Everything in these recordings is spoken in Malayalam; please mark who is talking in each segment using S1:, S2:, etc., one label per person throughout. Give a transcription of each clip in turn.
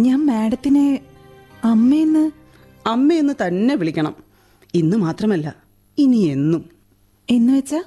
S1: ഞാൻ മാഡത്തിനെ അമ്മയെന്ന്
S2: അമ്മയെന്ന് തന്നെ വിളിക്കണം ഇന്ന് മാത്രമല്ല ഇനി എന്നും
S1: എന്ന് വെച്ചാ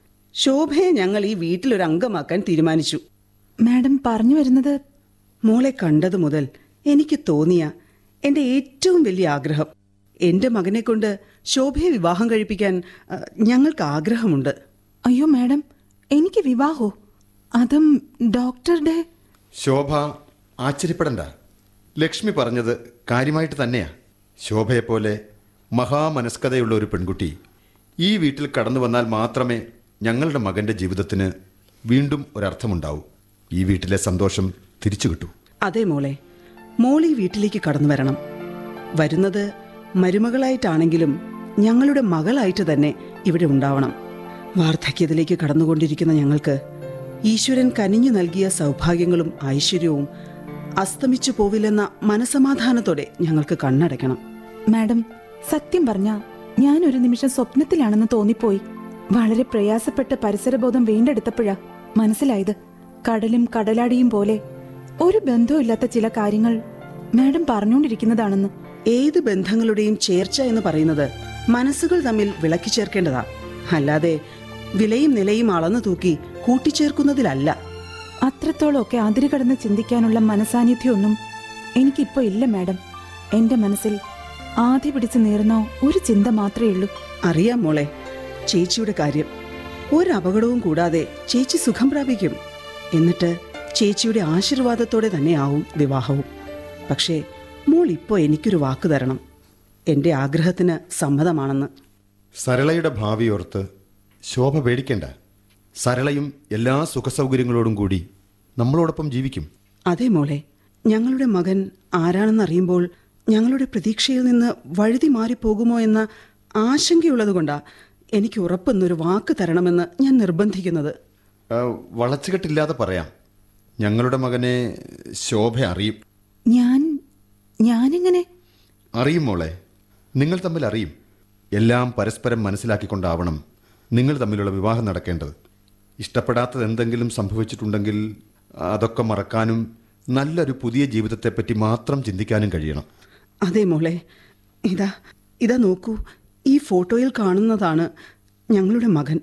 S2: ശോഭയെ ഞങ്ങൾ ഈ വീട്ടിലൊരു അംഗമാക്കാൻ തീരുമാനിച്ചു
S1: മാഡം പറഞ്ഞു വരുന്നത്
S2: മോളെ കണ്ടതു മുതൽ എനിക്ക് തോന്നിയ എന്റെ ഏറ്റവും വലിയ ആഗ്രഹം എന്റെ മകനെ കൊണ്ട് ശോഭയെ വിവാഹം കഴിപ്പിക്കാൻ അഹ്, ഞങ്ങൾക്ക് ആഗ്രഹമുണ്ട്
S1: അയ്യോ മാഡം എനിക്ക് വിവാഹോ അതും ഡോക്ടറുടെ
S3: ശോഭ ആശ്ചര്യപ്പെടണ്ട ലക്ഷ്മി പറഞ്ഞത് കാര്യമായിട്ട് തന്നെയാ ശോഭയെപ്പോലെ മഹാമനസ്കതയുള്ള ഒരു പെൺകുട്ടി ഈ വീട്ടിൽ കടന്നു വന്നാൽ മാത്രമേ ഞങ്ങളുടെ മകന്റെ ജീവിതത്തിന് വീണ്ടും ഒരർത്ഥമുണ്ടാവൂ ഈ വീട്ടിലെ സന്തോഷം തിരിച്ചു കിട്ടൂ
S2: അതെ മോളെ മോൾ ഈ വീട്ടിലേക്ക് കടന്നു വരണം വരുന്നത് മരുമകളായിട്ടാണെങ്കിലും ഞങ്ങളുടെ മകളായിട്ട് തന്നെ ഇവിടെ ഉണ്ടാവണം വാർദ്ധക്യത്തിലേക്ക് കടന്നുകൊണ്ടിരിക്കുന്ന ഞങ്ങൾക്ക് ഈശ്വരൻ കനിഞ്ഞു നൽകിയ സൗഭാഗ്യങ്ങളും ഐശ്വര്യവും അസ്തമിച്ചു പോവില്ലെന്ന മനസമാധാനത്തോടെ ഞങ്ങൾക്ക് കണ്ണടയ്ക്കണം
S1: മാഡം സത്യം പറഞ്ഞ ഞാൻ ഒരു നിമിഷം സ്വപ്നത്തിലാണെന്ന് തോന്നിപ്പോയി വളരെ പ്രയാസപ്പെട്ട് പരിസരബോധം വീണ്ടെടുത്തപ്പോഴാ മനസ്സിലായത് കടലും കടലാടിയും പോലെ ഒരു ബന്ധവുമില്ലാത്ത ചില കാര്യങ്ങൾ മാഡം പറഞ്ഞുകൊണ്ടിരിക്കുന്നതാണെന്ന്
S2: ഏത് ബന്ധങ്ങളുടെയും ചേർച്ച എന്ന് പറയുന്നത് മനസ്സുകൾ തമ്മിൽ വിളക്കി ചേർക്കേണ്ടതാ അല്ലാതെ വിലയും നിലയും അളന്നു തൂക്കി കൂട്ടിച്ചേർക്കുന്നതിലല്ല
S1: അത്രത്തോളമൊക്കെ അതിര് കടന്ന് ചിന്തിക്കാനുള്ള മനസാന്നിധ്യമൊന്നും എനിക്കിപ്പോ ഇല്ല മാഡം എന്റെ മനസ്സിൽ ആദ്യ പിടിച്ച് നേർന്ന ഒരു ചിന്ത മാത്രമേ ഉള്ളൂ
S2: അറിയാം മോളെ ചേച്ചിയുടെ കാര്യം ഒരു അപകടവും കൂടാതെ ചേച്ചി സുഖം പ്രാപിക്കും എന്നിട്ട് ചേച്ചിയുടെ ആശീർവാദത്തോടെ തന്നെയാവും വിവാഹവും പക്ഷേ മോൾ ഇപ്പോ എനിക്കൊരു വാക്ക് തരണം എന്റെ ആഗ്രഹത്തിന് സമ്മതമാണെന്ന്
S3: സരളയുടെ ഭാവിയോർത്ത് ശോഭ പേടിക്കേണ്ട സരളയും എല്ലാ സുഖസൗകര്യങ്ങളോടും കൂടി നമ്മളോടൊപ്പം ജീവിക്കും
S2: അതെ മോളെ ഞങ്ങളുടെ മകൻ ആരാണെന്നറിയുമ്പോൾ ഞങ്ങളുടെ പ്രതീക്ഷയിൽ നിന്ന് വഴുതി മാറിപ്പോകുമോ എന്ന ആശങ്കയുള്ളതുകൊണ്ടാ എനിക്ക് ഉറപ്പെന്നൊരു വാക്ക് തരണമെന്ന് ഞാൻ നിർബന്ധിക്കുന്നത്
S3: ആ, വളച്ചുകെട്ടില്ലാതെ പറയാം ഞങ്ങളുടെ മകനെ ശോഭ അറിയും
S1: ഞാൻ ഞാനെങ്ങനെ
S3: അറിയും മോളെ നിങ്ങൾ തമ്മിൽ അറിയും എല്ലാം പരസ്പരം മനസ്സിലാക്കിക്കൊണ്ടാവണം നിങ്ങൾ തമ്മിലുള്ള വിവാഹം നടക്കേണ്ടത് ഇഷ്ടപ്പെടാത്തത് എന്തെങ്കിലും സംഭവിച്ചിട്ടുണ്ടെങ്കിൽ അതൊക്കെ മറക്കാനും നല്ലൊരു പുതിയ ജീവിതത്തെപ്പറ്റി മാത്രം ചിന്തിക്കാനും കഴിയണം
S2: അതെ മോളെ ഇതാ ഇതാ നോക്കൂ ഈ ഫോട്ടോയിൽ കാണുന്നതാണ് ഞങ്ങളുടെ മകൻ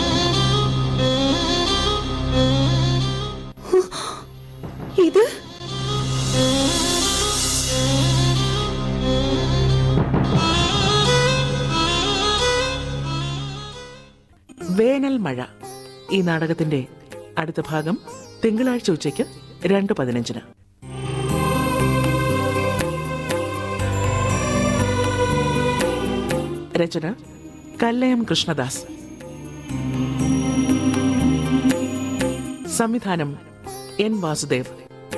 S1: ഇത്
S4: വേനൽ മഴ ഈ നാടകത്തിന്റെ അടുത്ത ഭാഗം തിങ്കളാഴ്ച ഉച്ചയ്ക്ക് രണ്ട് പതിനഞ്ചിന് രചന കല്ലയം കൃഷ്ണദാസ് സംവിധാനം എൻ വാസുദേവ്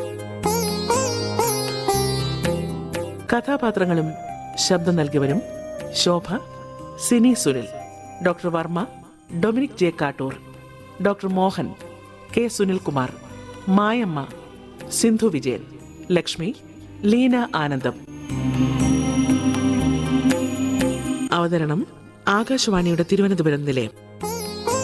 S4: കഥാപാത്രങ്ങളും ശബ്ദം നൽകിയവരും Shobha Sini Sunil doctor Varma Dominic J Kattoor doctor Mohan K Sunilkumar Mayamma Sindhu Vijayan Lakshmi Leena ആനന്ദം അവതരണം ആകാശവാണിയുടെ തിരുവനന്തപുരം നിലയം